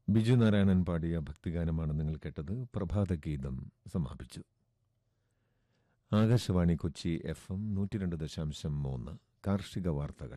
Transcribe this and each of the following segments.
ബിജു നാരായണൻ പാടിയ ഭക്തിഗാനമാണ് നിങ്ങൾ കേട്ടത് പ്രഭാതഗീതം സമാപിച്ചു ആകാശവാണി കൊച്ചി എഫ് എം നൂറ്റി രണ്ട് ദശാംശം മൂന്ന് കാർഷിക വാർത്തകൾ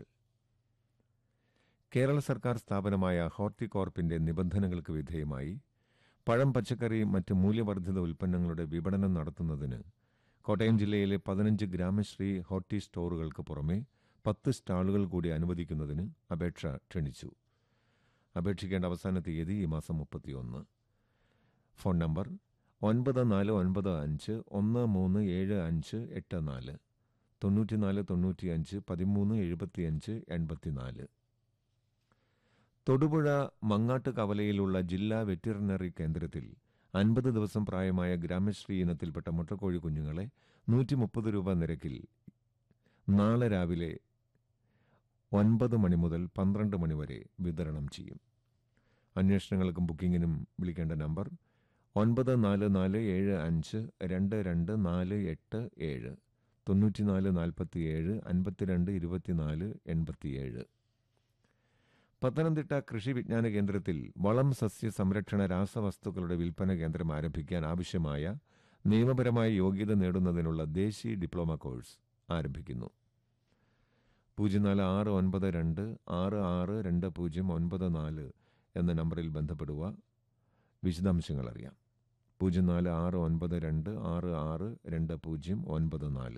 കേരള സർക്കാർ സ്ഥാപനമായ ഹോർട്ടികോർപ്പിന്റെ നിബന്ധനകൾക്ക് വിധേയമായി പഴം പച്ചക്കറി മറ്റ് മൂല്യവർദ്ധിത ഉൽപ്പന്നങ്ങളുടെ വിപണനം നടത്തുന്നതിന് കോട്ടയം ജില്ലയിലെ പതിനഞ്ച് ഗ്രാമശ്രീ ഹോർട്ടി സ്റ്റോറുകൾക്ക് പുറമെ പത്ത് സ്റ്റാളുകൾ കൂടി അനുവദിക്കുന്നതിന് അപേക്ഷ ക്ഷണിച്ചു അപേക്ഷിക്കേണ്ട അവസാന തീയതി ഈ മാസം മുപ്പത്തിയൊന്ന് ഫോൺ നമ്പർ ഒൻപത് നാല് ഒൻപത് അഞ്ച് ഒന്ന് മൂന്ന് ഏഴ് അഞ്ച് എട്ട് നാല് തൊണ്ണൂറ്റിനാല് തൊണ്ണൂറ്റിയഞ്ച് പതിമൂന്ന് എഴുപത്തിയഞ്ച് എൺപത്തിനാല് തൊടുപുഴ മങ്ങാട്ട് കവലയിലുള്ള ജില്ലാ വെറ്റിറിനറി കേന്ദ്രത്തിൽ അൻപത് ദിവസം പ്രായമായ ഗ്രാമശ്രീ ഇനത്തിൽപ്പെട്ട മുട്ടക്കോഴി കുഞ്ഞുങ്ങളെ നൂറ്റി മുപ്പത് രൂപ നിരക്കിൽ നാളെ രാവിലെ ഒൻപത് മണി മുതൽ പന്ത്രണ്ട് മണി വരെ വിതരണം ചെയ്യും അന്വേഷണങ്ങൾക്കും ബുക്കിങ്ങിനും വിളിക്കേണ്ട നമ്പർ ഒൻപത് നാല് നാല് ഏഴ് അഞ്ച് രണ്ട് രണ്ട് നാല് എട്ട് ഏഴ് തൊണ്ണൂറ്റിനാല് നാൽപ്പത്തിയേഴ് അൻപത്തിരണ്ട് ഇരുപത്തിനാല് എൺപത്തിയേഴ് പത്തനംതിട്ട കൃഷി വിജ്ഞാന കേന്ദ്രത്തിൽ വളം സസ്യ സംരക്ഷണ രാസവസ്തുക്കളുടെ വിൽപ്പന കേന്ദ്രം ആരംഭിക്കാൻ ആവശ്യമായ നിയമപരമായ യോഗ്യത നേടുന്നതിനുള്ള ദേശീയ ഡിപ്ലോമ കോഴ്സ് ആരംഭിക്കുന്നു പൂജ്യം നാല് ആറ് ഒൻപത് രണ്ട് ആറ് ആറ് രണ്ട് പൂജ്യം ഒൻപത് നാല് എന്ന നമ്പറിൽ ബന്ധപ്പെടുക വിശദാംശങ്ങൾ അറിയാം പൂജ്യം നാല് ആറ് ഒൻപത് രണ്ട് ആറ് ആറ് രണ്ട് പൂജ്യം ഒൻപത് നാല്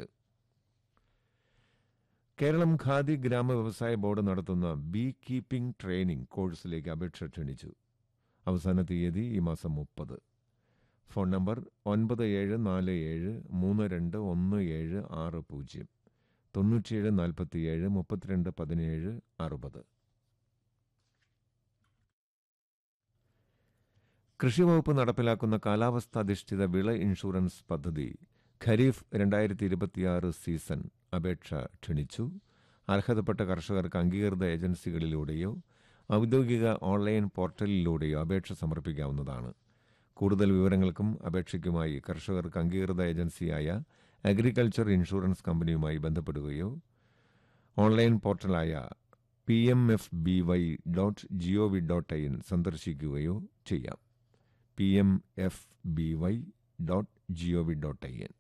കേരളം ഖാദി ഗ്രാമ വ്യവസായ ബോർഡ് നടത്തുന്ന ബീ കീപ്പിംഗ് ട്രെയിനിംഗ് കോഴ്സിലേക്ക് അപേക്ഷ ക്ഷണിച്ചു അവസാന തീയതി ഈ മാസം മുപ്പത് ഫോൺ നമ്പർ ഒൻപത് ഏഴ് നാല് ഏഴ് മൂന്ന് രണ്ട് ഒന്ന് ഏഴ് ആറ് പൂജ്യം തൊണ്ണൂറ്റിയേഴ് നാൽപ്പത്തിയേഴ് മുപ്പത്തിരണ്ട് പതിനേഴ് അറുപത് കൃഷിവകുപ്പ് നടപ്പിലാക്കുന്ന കാലാവസ്ഥാധിഷ്ഠിത വിള ഇൻഷുറൻസ് പദ്ധതി ഖരീഫ് രണ്ടായിരത്തി ഇരുപത്തിയാറ് സീസൺ അപേക്ഷ ക്ഷണിച്ചു അർഹതപ്പെട്ട കർഷകർക്ക് അംഗീകൃത ഏജൻസികളിലൂടെയോ ഔദ്യോഗിക ഓൺലൈൻ പോർട്ടലിലൂടെയോ അപേക്ഷ സമർപ്പിക്കാവുന്നതാണ് കൂടുതൽ വിവരങ്ങൾക്കും അപേക്ഷയ്ക്കുമായി കർഷകർക്ക് അംഗീകൃത ഏജൻസിയായ അഗ്രികൾച്ചർ ഇൻഷുറൻസ് കമ്പനിയുമായി ബന്ധപ്പെടുകയോ ഓൺലൈൻ പോർട്ടലായ P M F B Y dot G O V dot I N സന്ദർശിക്കുകയോ ചെയ്യാം P M F B Y dot G O V dot I N